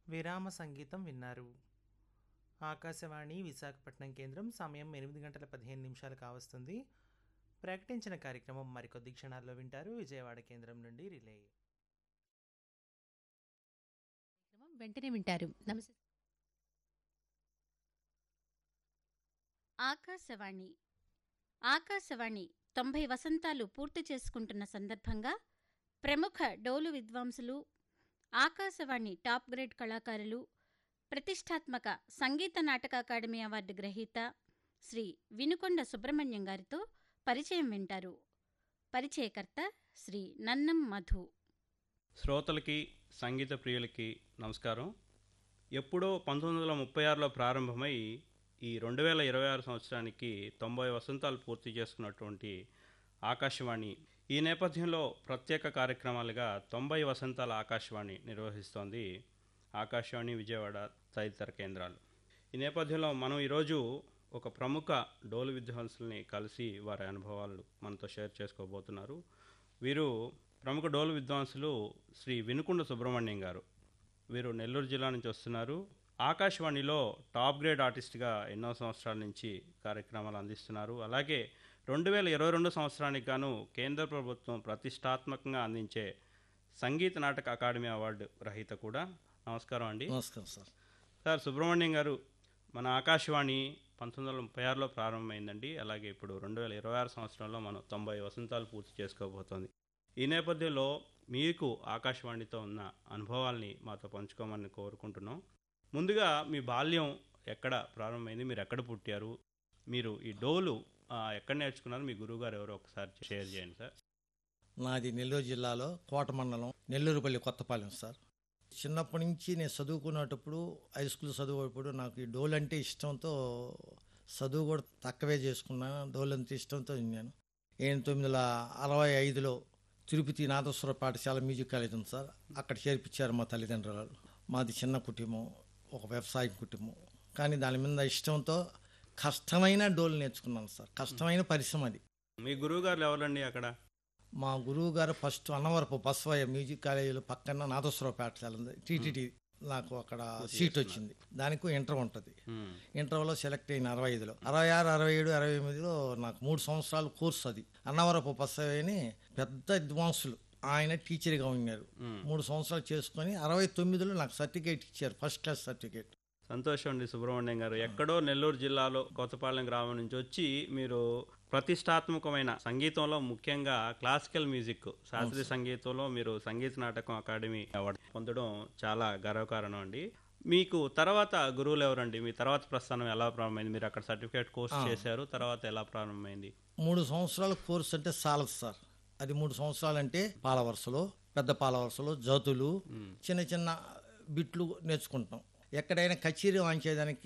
విరామ సంగీతం విన్నారు ఆకాశవాణి విశాఖపట్నం కేంద్రం సమయం ఎనిమిది గంటల పదిహేను నిమిషాలు కావస్తుంది ప్రకటించిన కార్యక్రమం మరికొద్ది క్షణాల్లో వింటారు విజయవాడ కేంద్రం నుండి రిలే కార్యక్రమం వెంటనే వింటారు నమస్తే ఆకాశవాణి ఆకాశవాణి తొంభై వసంతాలు పూర్తి చేసుకుంటున్న సందర్భంగా ప్రముఖ డోలు విద్వాంసులు ఆకాశవాణి టాప్ గ్రేడ్ కళాకారులు ప్రతిష్టాత్మక సంగీత నాటక అకాడమీ అవార్డు గ్రహీత శ్రీ వినుకొండ సుబ్రహ్మణ్యం గారితో పరిచయం వింటారు పరిచయకర్త శ్రీ నన్నం మధు శ్రోతలకి సంగీత ప్రియులకి నమస్కారం ఎప్పుడో పంతొమ్మిది వందల ముప్పై ఆరులో ప్రారంభమై ఈ రెండు వేల ఇరవై ఆరు సంవత్సరానికి తొంభై వసంతాలు పూర్తి చేసుకున్నటువంటి ఆకాశవాణి ఈ నేపథ్యంలో ప్రత్యేక కార్యక్రమాలుగా తొంభై వసంతాల ఆకాశవాణి నిర్వహిస్తోంది ఆకాశవాణి విజయవాడ తదితర కేంద్రాలు ఈ నేపథ్యంలో మనం ఈరోజు ఒక ప్రముఖ డోలు విద్వాంసుల్ని కలిసి వారి అనుభవాలు మనతో షేర్ చేసుకోబోతున్నారు వీరు ప్రముఖ డోలు విద్వాంసులు శ్రీ వినుకొండ సుబ్రహ్మణ్యం గారు వీరు నెల్లూరు జిల్లా నుంచి వస్తున్నారు ఆకాశవాణిలో టాప్ గ్రేడ్ ఆర్టిస్ట్గా ఎన్నో సంవత్సరాల నుంచి కార్యక్రమాలు అందిస్తున్నారు అలాగే రెండు వేల ఇరవై రెండు సంవత్సరానికి గాను కేంద్ర ప్రభుత్వం ప్రతిష్టాత్మకంగా అందించే సంగీత నాటక అకాడమీ అవార్డు గ్రహీత కూడా నమస్కారం అండి నమస్కారం సార్ సార్ సుబ్రహ్మణ్యం గారు మన ఆకాశవాణి పంతొమ్మిది వందల ముప్పై ఆరులో ప్రారంభమైందండి అలాగే ఇప్పుడు రెండు వేల ఇరవై ఆరు సంవత్సరంలో మనం తొంభై వసంతాలు పూర్తి చేసుకోబోతోంది ఈ నేపథ్యంలో మీకు ఆకాశవాణితో ఉన్న అనుభవాల్ని మాతో పంచుకోమని కోరుకుంటున్నాం ముందుగా మీ బాల్యం ఎక్కడ ప్రారంభమైంది మీరు ఎక్కడ పుట్టారు మీరు ఈ డోలు ఆ, ఎక్కడ నేర్చుకున్నారు మీ గురువుగారు ఎవరో ఒకసారి షేర్ చేయండి సార్ నాది నెల్లూరు జిల్లాలో కోట మండలం నెల్లూరుపల్లి కొత్తపాలెం సార్ చిన్నప్పటి నుంచి నేను చదువుకునేటప్పుడు హై స్కూల్ చదువుకునేటప్పుడు నాకు ఈ డోల్ అంటే ఇష్టంతో చదువు కూడా తక్కువే చేసుకున్నాను డోల్ అంటే ఇష్టంతో విన్నాను నేను తొమ్మిది వందల అరవై ఐదులో తిరుపతి నాదస్వర పాఠశాల మ్యూజిక్ కాలేజ్ ఉంది సార్ అక్కడ చేర్పించారు మా తల్లిదండ్రులు మాది చిన్న కుటుంబం ఒక వ్యవసాయ కుటుంబం కానీ దాని మీద ఇష్టంతో కష్టమైన డోల్ నేర్చుకున్నాను సార్ కష్టమైన పరిశ్రమ అది మీ గురువుగారు ఎవరండి అక్కడ మా గురువు గారు ఫస్ట్ అన్నవరపు బస్వయ్య మ్యూజిక్ కాలేజీలో పక్కన నాదస్వర పాఠశాల ఉంది టీటీడీ నాకు అక్కడ సీట్ వచ్చింది దానికి ఇంటర్ ఉంటుంది మ్మ్. ఇంటర్లో సెలెక్ట్ అయిన అరవై ఐదులో అరవై ఆరు అరవై ఏడు అరవై ఎనిమిదిలో నాకు మూడు సంవత్సరాల కోర్సు అది అన్నవరపు బస్వయ్యని పెద్ద విద్వాంసులు ఆయన టీచర్గా ఉన్నారు మ్మ్. మూడు సంవత్సరాలు చేసుకొని అరవై తొమ్మిదిలో నాకు సర్టిఫికేట్ ఇచ్చారు ఫస్ట్ క్లాస్ సర్టిఫికేట్ సంతోషం అండి సుబ్రహ్మణ్యం గారు ఎక్కడో నెల్లూరు జిల్లాలో కొత్తపాలెం గ్రామం నుంచి వచ్చి మీరు ప్రతిష్టాత్మకమైన సంగీతంలో ముఖ్యంగా క్లాసికల్ మ్యూజిక్ శాస్త్రీయ సంగీతంలో మీరు సంగీత నాటకం అకాడమీ అవార్డు పొందడం చాలా గర్వకారణం అండి మీకు తర్వాత గురువులు ఎవరండి మీ తర్వాత ప్రస్థానం ఎలా ప్రారంభమైంది మీరు అక్కడ సర్టిఫికేట్ కోర్స్ చేశారు తర్వాత ఎలా ప్రారంభమైంది మూడు సంవత్సరాల కోర్సు అంటే చాలదు సార్ అది మూడు సంవత్సరాలు అంటే పాల వరుసలో పెద్ద పాల వరుసలో జతులు చిన్న చిన్న బిట్లు నేర్చుకుంటాం ఎక్కడైనా కచేరీ వాయించేదానికి